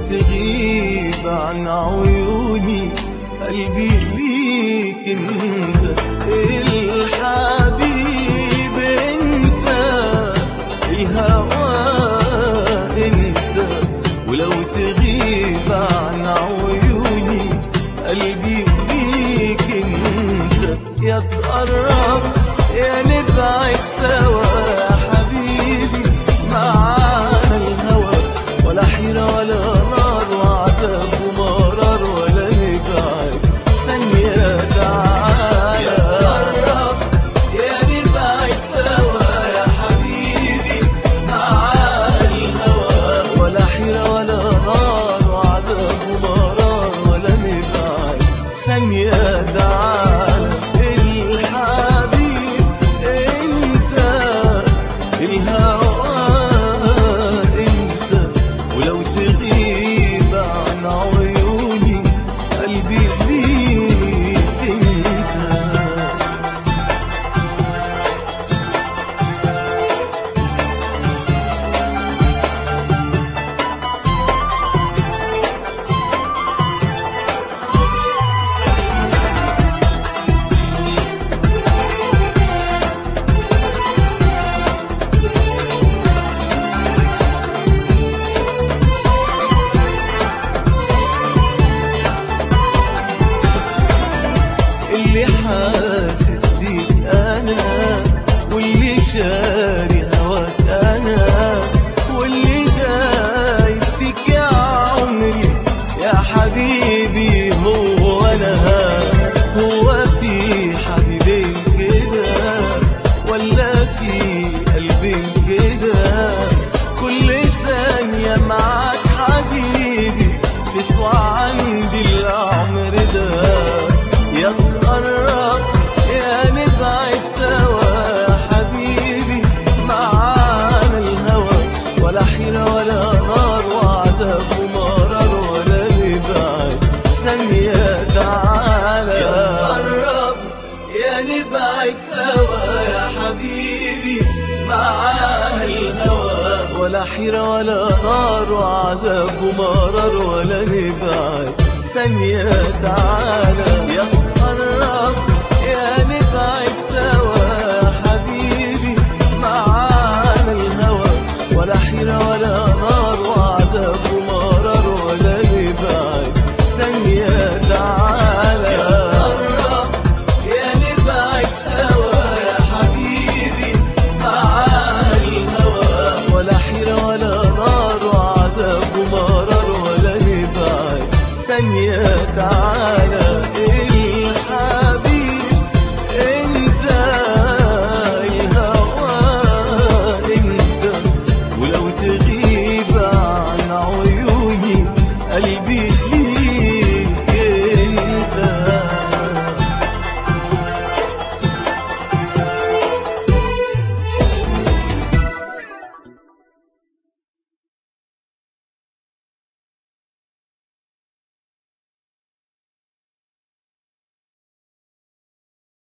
تغيب عن عيوني قلبي ليك انت الحبيب انت الهوى انت ولو تغيب عن عيوني قلبي ليك انت يا تقرب يا نبعد سوا يا حبيبي معانا الهوى ولا حيرة ولا نار وعذاب ومرار ولا نبعد ثانية تعالى يا تقرب يا نبعد سوا يا حبيبي معانا الهوى ولا حيرة ولا نار وعذاب ومرار ولا نبعد ثانية تعالى الحبيب انت الهوى انت ولو تغيب عن عيوني قلبي ليك انت اللي حاسس بيك انا واللي شاري هواك انا واللي دايب فيك يا عمري يا حبيبي هو انا هو في حبيبين كده ولا في قلبين كده كل ثانية معاك حبيبي تسوى عندي العمر ده يا تقرب يا نبعد سوا يا حبيبي معانا الهوى ولا حيرة ولا نار وعذاب ومرار ولا نبعد ثانية تعالى يا تقرب يا نبعد سوا يا حبيبي معانا الهوى ولا حيرة ولا نار وعذاب ومرار ولا نبعد ثانية تعالى يا